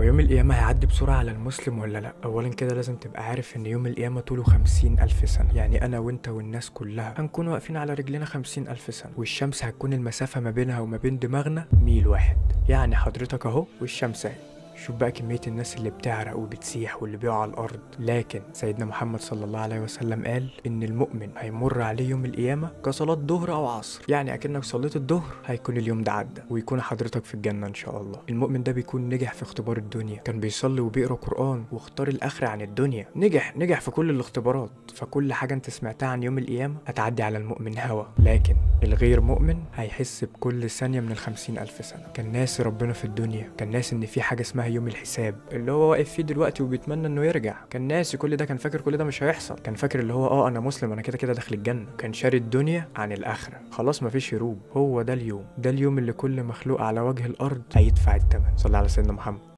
هو يوم القيامة هيعدي بسرعة على المسلم ولا لأ؟ أولا كده لازم تبقى عارف إن يوم القيامة طوله خمسين ألف سنة يعني أنا وأنت والناس كلها هنكون واقفين على رجلنا خمسين ألف سنة والشمس هتكون المسافة ما بينها وما بين دماغنا ميل واحد يعني حضرتك أهو والشمس أهي شوف بقى كمية الناس اللي بتعرق وبتسيح واللي بيقع على الأرض لكن سيدنا محمد صلى الله عليه وسلم قال إن المؤمن هيمر عليه يوم القيامة كصلاة ظهر أو عصر يعني أكنك صليت الظهر هيكون اليوم ده عدى ويكون حضرتك في الجنة إن شاء الله المؤمن ده بيكون نجح في اختبار الدنيا كان بيصلي وبيقرأ قرآن واختار الآخرة عن الدنيا نجح نجح في كل الاختبارات فكل حاجة أنت سمعتها عن يوم القيامة هتعدي على المؤمن هوا لكن الغير مؤمن هيحس بكل ثانية من الخمسين ألف سنة كان ناسي ربنا في الدنيا كان ناسي إن في حاجة اسمها يوم الحساب اللي هو واقف فيه دلوقتي وبيتمنى إنه يرجع كان ناسي كل ده كان فاكر كل ده مش هيحصل كان فاكر اللي هو اه أنا مسلم أنا كده كده داخل الجنة كان شاري الدنيا عن الآخرة خلاص مفيش هروب هو ده اليوم ده اليوم اللي كل مخلوق على وجه الأرض هيدفع الثمن صلى على سيدنا محمد